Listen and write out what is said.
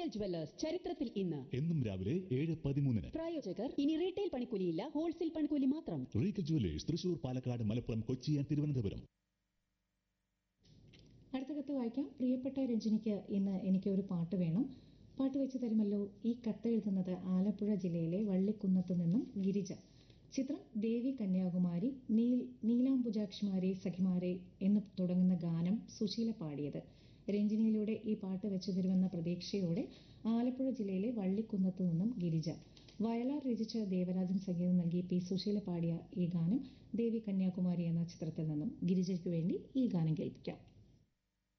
Regal jewellers ചരിത്രത്തിൽ ഇന്ന് എന്നും രാവിലെ ഏഴ് പതിമൂന്നിന് പ്രായോജകർ ഇനി റീറ്റെയിൽ പണിക്കൂലിയില്ല ഹോൾസെയിൽ പണിക്കൂലി മാത്രം Regal Jewellers Thrissur Palakkad Malappuram Kochi and Thiruvananthapuram അടുത്ത കത്ത് വായിക്കാം പ്രിയപ്പെട്ട രഞ്ജിനിക്ക് ഇന്ന് എനിക്ക് ഒരു പാട്ട് വേണം പാട്ട് വെച്ച് തരുമല്ലോ ഈ കത്ത് എഴുതുന്നത് ആലപ്പുഴ ജില്ലയിലെ വള്ളിക്കുന്നത്ത് നിന്നും ഗിരിജ ചിത്രം ദേവി കന്യാകുമാരി നീൽ നീലാംബുജാക്ഷിമാരെ സഖിമാരെ എന്ന് തുടങ്ങുന്ന ഗാനം സുശീല പാടിയത് രഞ്ജിനിയിലൂടെ ഈ പാട്ട് വെച്ചു തരുമെന്ന പ്രതീക്ഷയോടെ ആലപ്പുഴ ജില്ലയിലെ വള്ളിക്കുന്നത്ത് നിന്നും ഗിരിജ വയലാർ രചിച്ച ദേവരാജൻ സംഗീതം നൽകി പി സുശീല പാടിയ ഈ ഗാനം ദേവി കന്യാകുമാരി എന്ന ചിത്രത്തിൽ നിന്നും ഗിരിജയ്ക്ക് വേണ്ടി ഈ ഗാനം കേൾപ്പിക്കാം